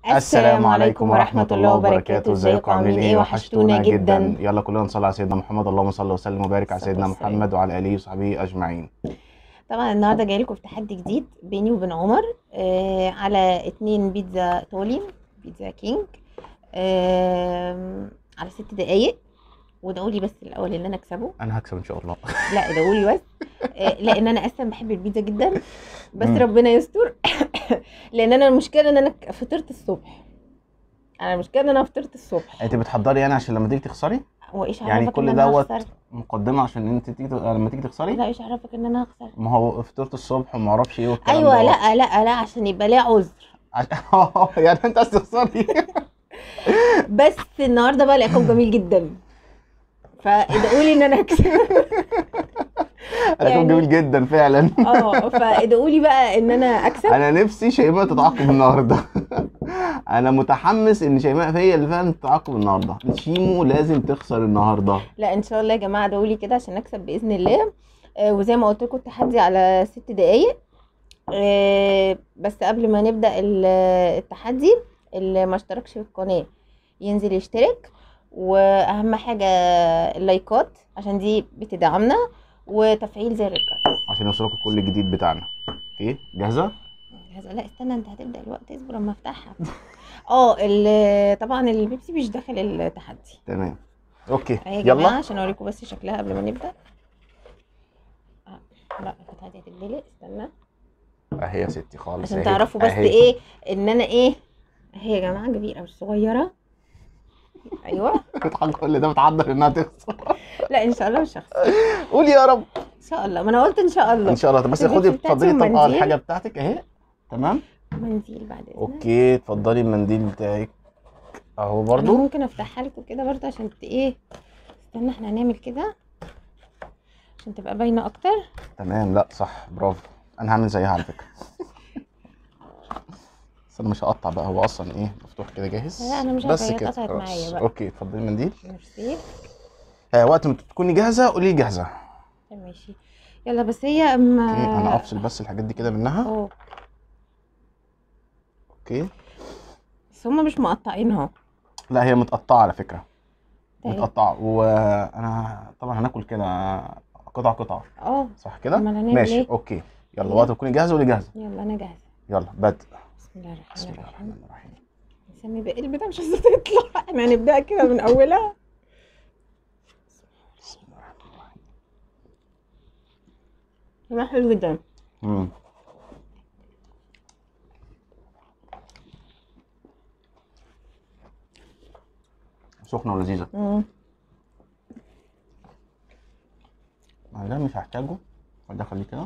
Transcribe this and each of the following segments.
السلام عليكم ورحمة الله وبركاته ازيكم عاملين ايه وحشتونا جدا يلا كلنا نصلي على سيدنا محمد اللهم صل وسلم وبارك على الصلاة سيدنا والسلام. محمد وعلى اله وصحبه اجمعين طبعا النهارده جاي لكم في تحدي جديد بيني وبين عمر آه على اتنين بيتزا ايطالي بيتزا كينج آه على ست دقايق وادعوا لي بس الاول ان انا اكسبه انا هكسب ان شاء الله لا ادعوا لي بس آه لان انا اصلا بحب البيتزا جدا بس مم. ربنا يستر لان انا المشكله ان انا فطرت الصبح انا المشكله ان انا فطرت الصبح انت بتحضري يعني عشان لما تيجي تخسري وايش يعني عرفك كل ان انا دوت هخسر مقدمه عشان انت تيجي لما تيجي تخسري لا ايش عرفك ان انا هخسر ما هو فطرت الصبح وما اعرفش ايه والكلام ايوه دوت. لا لا لا عشان يبقى ليا عذر عش- يعني انت عايز تخسري بس النهارده بقى العقاب جميل جدا فادعوا لي ان انا اكسب انا يعني- كان جميل جدا فعلا اه فادعوا لي بقى ان انا اكسب انا نفسي شيماء تتعاقب النهارده انا متحمس ان شيماء هي اللي فعلا تتعاقب النهارده شيمو لازم تخسر النهارده لا ان شاء الله يا جماعه ادعوا لي كده عشان اكسب باذن الله آه، وزي ما قلت لكم التحدي على ست دقايق آه، بس قبل ما نبدا ال- التحدي اللي ما اشتركش في القناه ينزل يشترك واهم حاجه اللايكات عشان دي بتدعمنا وتفعيل زر الجرس عشان يوصلكوا كل جديد بتاعنا اوكي جاهزه هذا لا استنى انت هتبدا الوقت اصبر اما افتحها اه ال- طبعا البيبسي مش داخل التحدي تمام اوكي اهي يا جماعه يلا عشان اوريكم بس شكلها قبل ما نبدا آه، لا القطعه دي هتتدلق استنى اهي يا ستي خالص عشان أهي. تعرفوا بس أهي. ايه ان انا ايه اهي يا جماعه كبيره مش صغيره ايوه بتحضر كل ده بتحضر انها تخسر لا ان شاء الله مش هخسر قولي يا رب ان شاء الله ما انا قلت ان شاء الله ان شاء الله طب بس البيبسي خدي بتاعتي اتفضلي طب اه ومنديل. الحاجه بتاعتك اهي تمام منزل بعد اذنك اوكي اتفضلي المنديل بتاعك اهو انا برضو ممكن افتحها لكم كده برضه عشان ت- ايه استنى احنا هنعمل كده عشان تبقى باينه اكتر تمام لا صح برافو انا هعمل زيها على فكره بس انا مش هقطع بقى هو اصلا ايه مفتوح كده جاهز لا، أنا مش بس عارفة هي كده اتقطعت خلاص. معايا بقى. اوكي اتفضلي المنديل ميرسي آه وقت ما تكوني جاهزه قولي لي جاهزه طب ماشي يلا بس هي اما اوكي انا افصل بس الحاجات دي كده منها اه اوكي بس هما مش مقطعينها لا هي متقطعه على فكره طيب. متقطعه وانا طبعا هناكل كده قطع قطع اه صح كده أمال هنعمل ماشي إيه؟ اوكي يلا أيوة. وقت ما تكوني جاهزه قولي جاهزه يلا انا جاهزه يلا بدء بسم الله الرحمن بسم الله الرحيم الرحمن الرحيم نسمي باقي البتاع مش عايزه تطلع احنا هنبدا كده من اولها بسم الله الرحمن الرحيم طعمها حلو جدا مم. سخنة ولذيذة مم. أنا ده مش هحتاجه وده خليه كده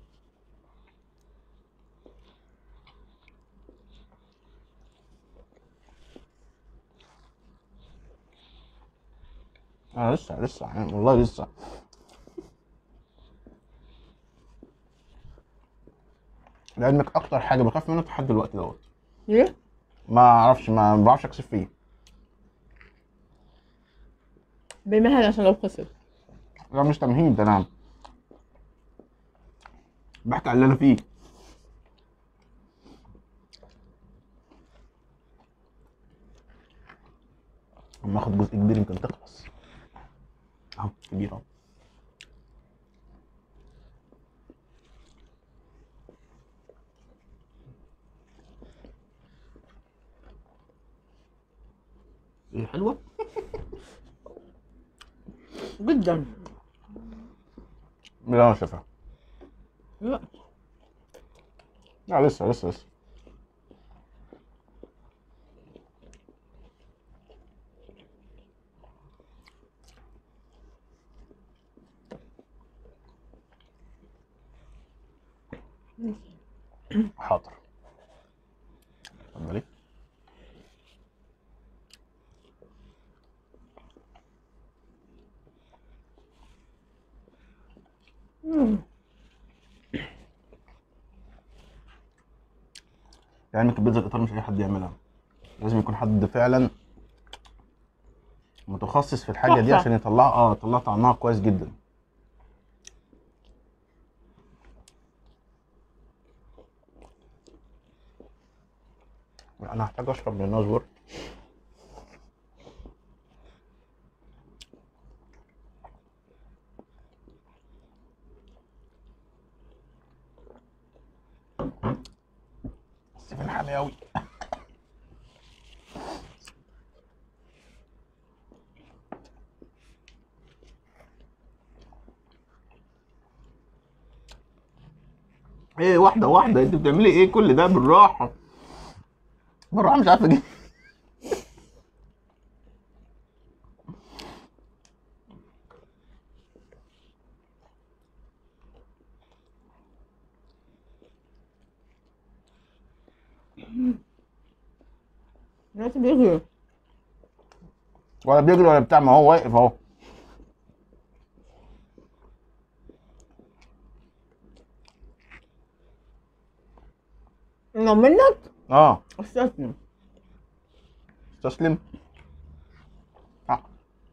أنا لسه لسه يعني والله لسه لعلمك أكتر حاجة بخاف منها لحد دلوقتي دوت ليه؟ ما أعرفش ما ما بعرفش أكسب فيه بمهل عشان لو خسر لا مش تمهيد ده أنا بحكي على اللي أنا فيه اما اخد جزء كبير يمكن تخلص اهو كبير اهو ايه حلوه جدا لا انا شايفها لا لا لسه لسه لسه حاضر اتفضلي مم. لعلمك البيتزا الايطالي مش اي حد يعملها لازم يكون حد فعلا متخصص في الحاجه دي تحفة. عشان يطلع اه يطلع طعمها كويس جدا انا هحتاج اشرب من اصبر بس في الحامي قوي ايه واحدة واحدة انت بتعملي ايه كل ده بالراحة بالراحة مش عارفة اجيب دلوقتي بيجري ولا بيجري ولا بتاع ما هو واقف اهو لو منك اه استسلم استسلم آه.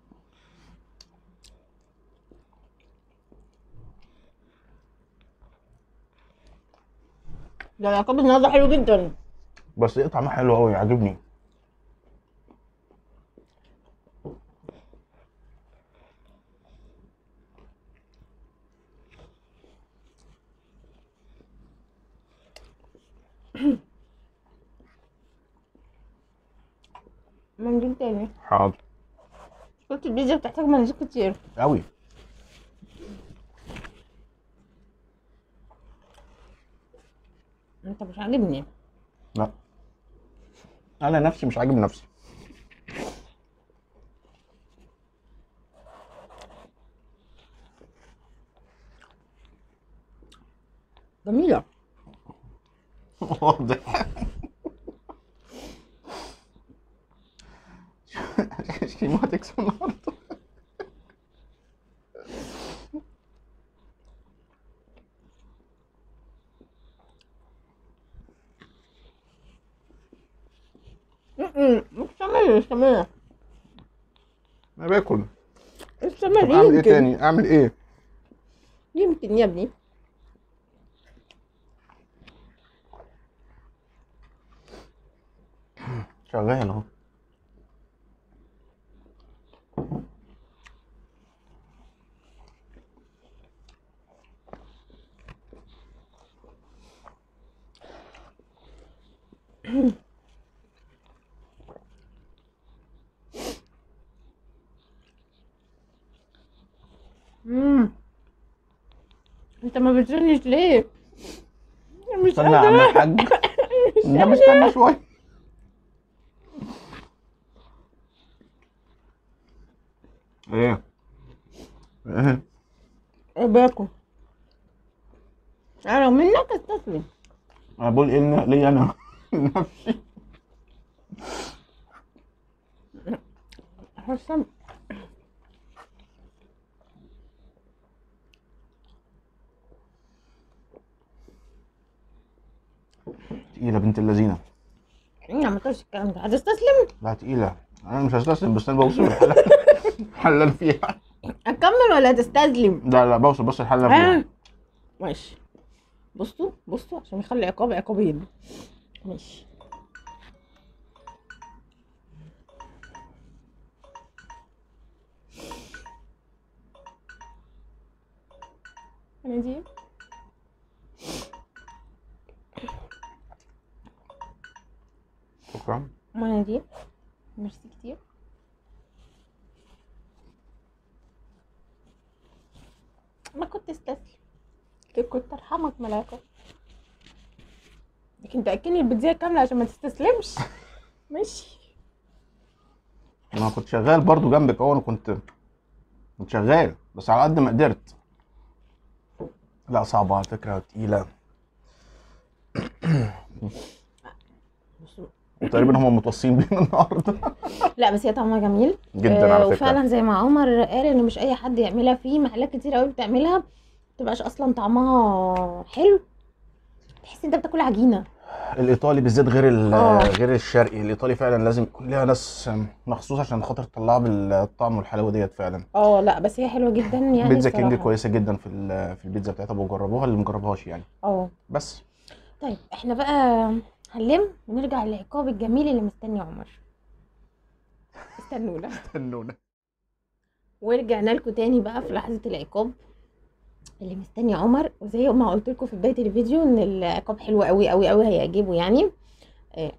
ده العقاب النهارده حلو جدا بس ايه طعمها حلو قوي عاجبني منديل تاني حاضر قلت البيتزا بتحتاج مناديل كتير قوي انت مش عاجبني لا انا نفسي مش عاجب نفسي جميلة واضح شيماء هتكسب النهارده م-م، استمر استمر انا باكل استمر طب اعمل ايه يمكن تاني اعمل ايه يمكن يا ابني شغال اهو مم. انت ما بتزنش ليه مش استنى يا عم الحاج ده مستنى شويه ايه ايه باكل انا لو منك استسلم انا بقول ايه لنا- ليا انا نفسي حسام تقيله بنت اللذينه لا ما تقولش الكلام ده هتستسلم لا تقيله انا مش هستسلم بس انا بوصل الحلال حلال فيها اكمل ولا هتستسلم لا لا بوصل بس الحلال فيها ها ماشي بصوا بصوا عشان نخلي عقاب عقابين ماشي مناديل شكرا مناديل ميرسي كتير ما كنت استسلم كنت- كنت ارحمك ملاكة لكن تاكلني البيتزا كامله عشان ما تستسلمش ماشي انا كنت شغال برضو جنبك اهو انا كنت كنت شغال بس على قد ما قدرت لا صعبة على فكرة تقيلة بصوا. وتقريبا هم متوصين بينا النهارده لا بس هي طعمها جميل جدا على فكرة وفعلا زي ما عمر قال ان مش اي حد يعملها في محلات كتير قوي بتعملها متبقاش اصلا طعمها حلو تحس انت بتاكل عجينه الايطالي بالذات غير ال- آه. غير الشرقي الايطالي فعلا لازم يكون ليها ناس مخصوص عشان خاطر تطلعها بالطعم والحلاوه ديت فعلا اه لا بس هي حلوه جدا يعني بيتزا كينج الصراحة. كويسه جدا في ال- في البيتزا بتاعتها بجربوها اللي مجربهاش يعني اه بس طيب احنا بقى هنلم ونرجع للعقاب الجميل اللي مستني عمر استنونا استنونا ورجعنا لكم تاني بقى في لحظة العقاب اللي مستني عمر وزي ما قلت لكم في بداية الفيديو ان العقاب حلو قوي قوي قوي هيعجبه يعني آه،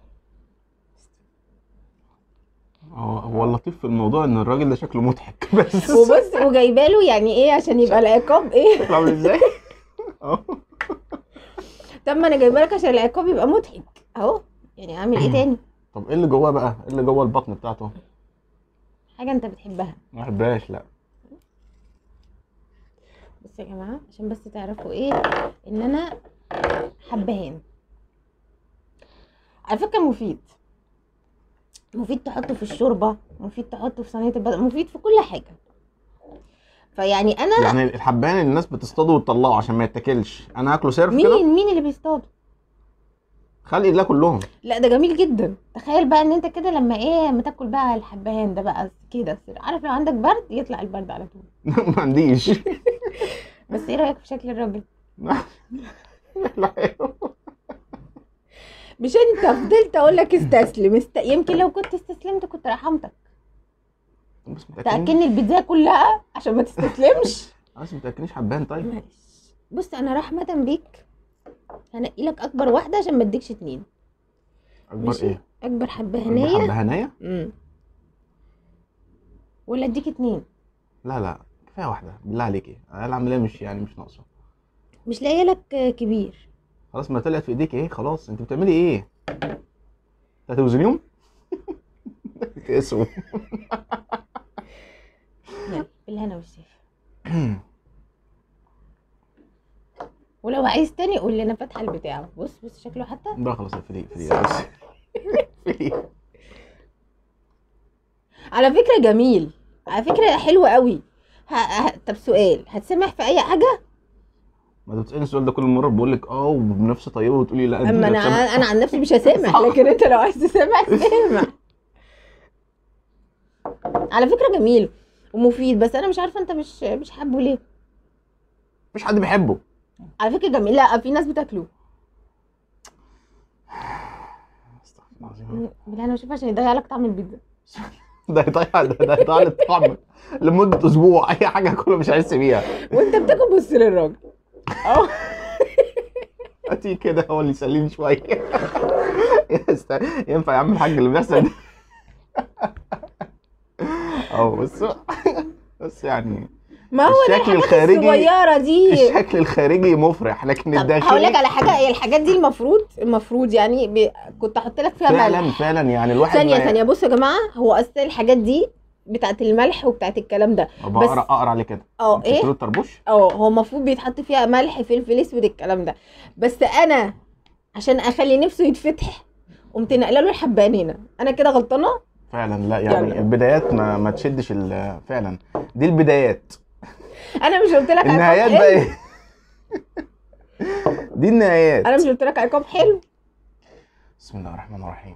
هو هو اللطيف في الموضوع ان الراجل ده شكله مضحك بس وبص وجايبه له يعني ايه عشان يبقى العقاب ايه شكله عامل ازاي؟ اهو طب ما انا جايبه لك عشان العقاب يبقى مضحك اهو يعني اعمل ايه تاني طب ايه اللي جواه بقى؟ ايه اللي جوه البطن بتاعته؟ حاجه انت بتحبها ما بحبهاش لا بص يا جماعه عشان بس تعرفوا ايه ان انا حبهان على فكره مفيد مفيد تحطه في الشوربه مفيد تحطه في صينيه البطاطس مفيد في كل حاجه فيعني انا يعني الحبان اللي الناس بتصطاده وتطلعه عشان ما يتاكلش انا هاكله صرف كده مين مين اللي بيصطاد خلق الله كلهم لا ده جميل جدا تخيل بقى ان انت كده لما ايه لما تاكل بقى الحبهان ده بقى كده عارف لو عندك برد يطلع البرد على طول ما عنديش بس ايه رايك في شكل الراجل مش انت فضلت اقول لك استسلم است... يمكن لو كنت استسلمت كنت رحمتك بس متاكلني تاكلني البيتزا كلها عشان ما تستسلمش بس متاكلنيش حبان طيب معلش بص انا رحمه بيك هنقي لك اكبر واحده عشان ما اديكش اتنين اكبر ماشي. ايه؟ اكبر اكبر حبهانيه حبهانيه؟ امم ولا اديك اتنين لا لا كفايه واحده بالله عليكي انا العمليه مش يعني مش ناقصه مش لاقيه لك كبير خلاص ما طلعت في ايديك ايه خلاص انت بتعملي ايه؟ انت هتوزنيهم؟ اسمه يلا بالهنا والشفا ولو عايز تاني قول لي انا فاتحه البتاع بص بص شكله حتى بقى خلاص اقفلي اقفلي بس اقفلي على فكره جميل على فكره حلو قوي ه... ه... طب سؤال هتسمح في اي حاجه ما انت بتسالني السؤال ده كل مره بقول لك اه وبنفس طيبه وتقولي لا انت اما انا بتسامح. انا عن نفسي مش هسامح صح. لكن انت لو عايز تسامح سامح على فكره جميل ومفيد بس انا مش عارفه انت مش مش حابه ليه مفيش حد بيحبه على فكره جميل لا في ناس بتاكله استغفر الله العظيم. بالله انا بشوف عشان يضيع لك طعم البيتزا ده هيضيع ده ده هيضيع لي الطعم لمده اسبوع اي حاجه كله مش هحس بيها وانت بتاكل بص للراجل اه هاتي كده هو اللي يسليني شويه يست- ينفع يا عم الحاج اللي بيحصل ده اه بس بس يعني ما هو ده الشكل الحاجات الخارجي- الصغيره دي الشكل الخارجي مفرح لكن طب هقول لك الداخلي على حاجه هي الحاجات دي المفروض المفروض يعني ب... كنت احط لك فيها فعلا ملح فعلا يعني الواحد ثانيه ما- ثانيه بصوا يا جماعه هو اصل الحاجات دي بتاعت الملح وبتاعت الكلام ده بقرا بس- اقرا عليه كده اه انت ايه بتقولي الطربوش اه هو المفروض بيتحط فيها ملح فلفل اسود الكلام ده بس انا عشان اخلي نفسه يتفتح قمت نقله له الحبانينه انا كده غلطانه فعلا لا يعني يلا. البدايات ما ما تشدش ال- فعلا دي البدايات انا مش قلت لك عقاب النهايات حلو بقى ايه دي النهايات انا مش قلت لك عقاب حلو بسم الله الرحمن الرحيم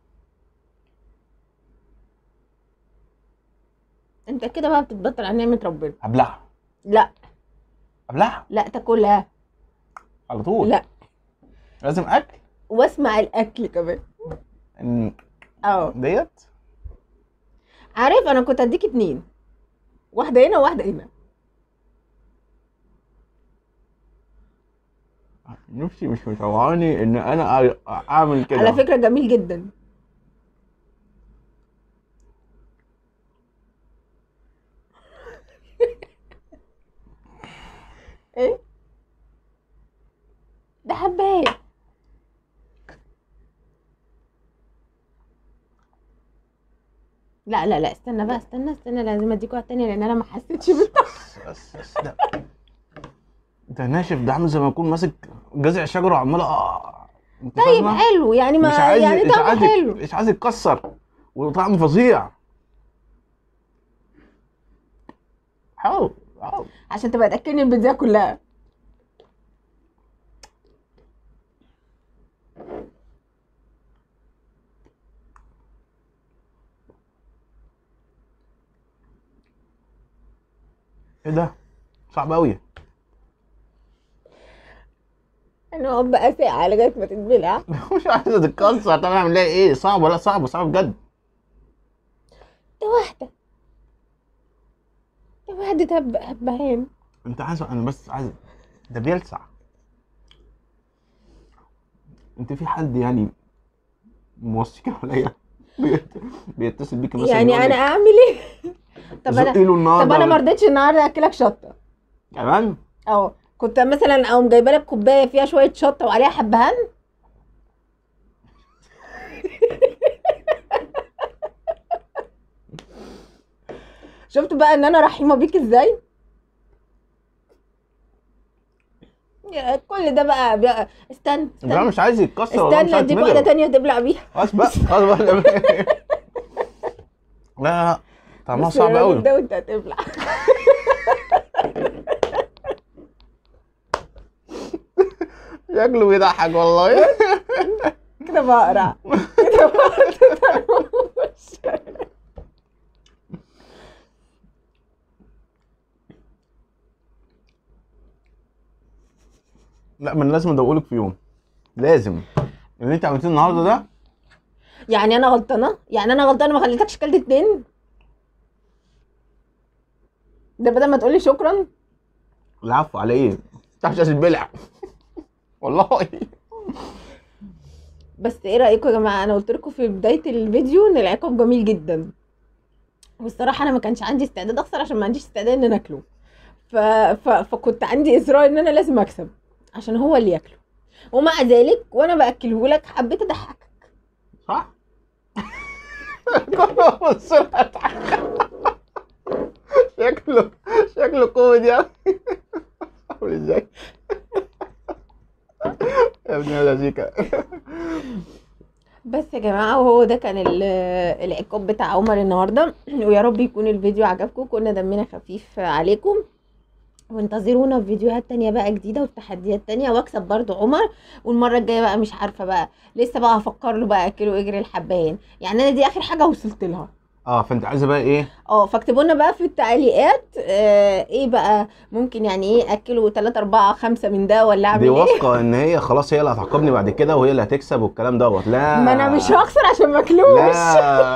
انت كده بقى بتتبطل عن نعمه ربنا ابلعها لا ابلعها لا تاكلها على طول لا لازم اكل واسمع الاكل كمان إن اه ديت عارف انا كنت اديك اتنين واحده هنا وواحده هنا نفسي مش مطوعاني ان انا أ- اعمل كده على فكره جميل جدا ايه ده حبايه لا لا لا استنى بقى استنى استنى لازم اديك واحده تانية لان انا ما حسيتش بالطعم بس بس ده ده ناشف ده عامل زي ما يكون ماسك جذع شجره وعمال آه. انت طيب فاهمة؟ حلو يعني ما مش عايز يعني مش طعمه عايز حلو مش عايز يتكسر وطعم فظيع حاول حاول عشان تبقى تاكلني البيتزا كلها ايه ده صعب قوي انا نقعد بقى ساعه لغايه ما تتبلع مش عايزه تتكسر طب اعمل لها ايه صعب ولا صعب صعب بجد ده واحده ده واحده تب هبهان انت عايز انا بس عايز ده بيلسع انت في حد يعني موصيك عليا بيت- بيتصل بيك مثلا يعني يقول انا لك اعمل ايه طب زقي انا له النهارده طب انا ما ولا- رضيتش النهارده اكلك شطه كمان اه كنت مثلا اقوم جايبه لك كوبايه فيها شويه شطه وعليها حبهان شفت بقى ان انا رحيمه بيك ازاي يا كل ده بقى, بقى استنى بقى استنى مش عايز يتكسر والله مش استنى عايز اديك يتملق. واحده تانية تبلع بيها خلاص بقى خلاص بقى لا لا طعمها بص صعب الراجل قوي ده وانت هتبلع شكله بيضحك والله كده بقرع كده بقرع لا من لازم ادوقلك في يوم لازم اللي انت عملتيه النهارده ده يعني انا غلطانه يعني انا غلطانه ما خليتكش كلت اتنين ده بدل ما تقولي شكرا العفو على ايه؟ انت مش عايز تبلع والله بس ايه رايكم يا جماعه انا قلت لكم في بدايه الفيديو ان العقاب جميل جدا والصراحه انا ما كانش عندي استعداد اخسر عشان ما عنديش استعداد ان انا اكله ف... ف... فكنت عندي اصرار ان انا لازم اكسب عشان هو اللي ياكله ومع ذلك وانا باكله لك حبيت اضحكك صح؟ كله بص لها اضحك. شكله شكله كوميدي قوي عامل ازاي؟ يا ابني يا لذيكا بس يا جماعة وهو ده كان ال- العقاب بتاع عمر النهاردة ويا رب يكون الفيديو عجبكم كنا دمنا خفيف عليكم وانتظرونا في فيديوهات تانية بقى جديدة وتحديات تانية واكسب برضو عمر والمرة الجاية بقى مش عارفة بقى لسه بقى هفكر له بقى اكله اجري الحبايين يعني انا دي اخر حاجة وصلت لها اه فانت عايزه بقى ايه؟ اه فاكتبوا لنا بقى في التعليقات آه ايه بقى ممكن يعني ايه اكله 3 4 5 من ده ولا اعمل دي ايه واثقه ان هي خلاص هي اللي هتعاقبني بعد كده وهي اللي هتكسب والكلام دوت لا ما انا مش هخسر عشان ما اكلوش لا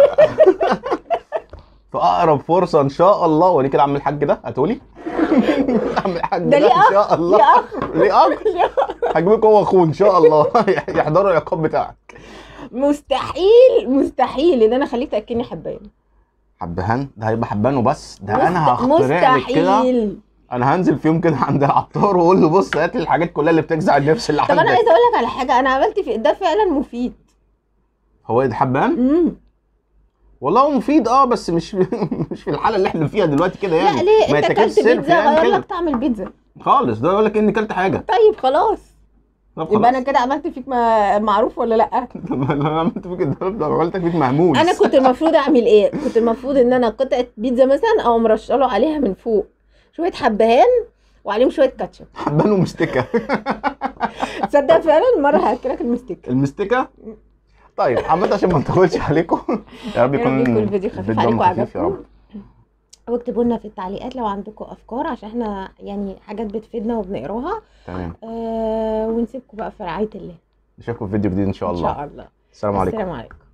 في اقرب فرصه ان شاء الله وليه كده عم الحاج ده هتقولي عم الحاج ده ده ليه ان اخ شاء الله ليه اخ ليه اخ حجمك هو اخوه ان شاء الله يحضروا العقاب بتاعك مستحيل مستحيل ان انا اخليك تاكلني حبايه حبهان ده هيبقى حبان وبس ده انا مست- هخترع لك كده مستحيل انا هنزل في يوم كده عند العطار واقول له بص هات لي الحاجات كلها اللي بتجزع النفس اللي طب انا عندك عايزه اقول لك على حاجه انا عملت في ده فعلا مفيد هو ايه ده حبان امم والله هو مفيد اه بس مش مش في الحاله اللي احنا فيها دلوقتي كده يعني لا ليه ما انت يتاكلش اكلت صرف بيتزا يعني غير كده لك طعم البيتزا خالص ده يقول لك اني كلت حاجه طيب خلاص طب يبقى انا خلاص كده عملت فيك ما معروف ولا لا لما عملت فيك الضرب ده عملتك فيك مهموس انا كنت المفروض اعمل ايه كنت المفروض ان انا قطعه بيتزا مثلا او مرشله عليها من فوق شويه حبهان وعليهم شويه كاتشب حبان ومستكه تصدق فعلا مره هاكلك المستيك المستكه طيب عامة عشان ما نطولش عليكم يا رب يا رب يكون يكون الفيديو خفيف الفيديو عليكم خفيف يا وعجبكم رب واكتبوا لنا في التعليقات لو عندكم افكار عشان احنا يعني حاجات بتفيدنا وبنقراها تمام آه ونسيبكم بقى في رعايه الله نشوفكم في فيديو جديد ان شاء ان الله شاء الله السلام عليكم السلام عليكم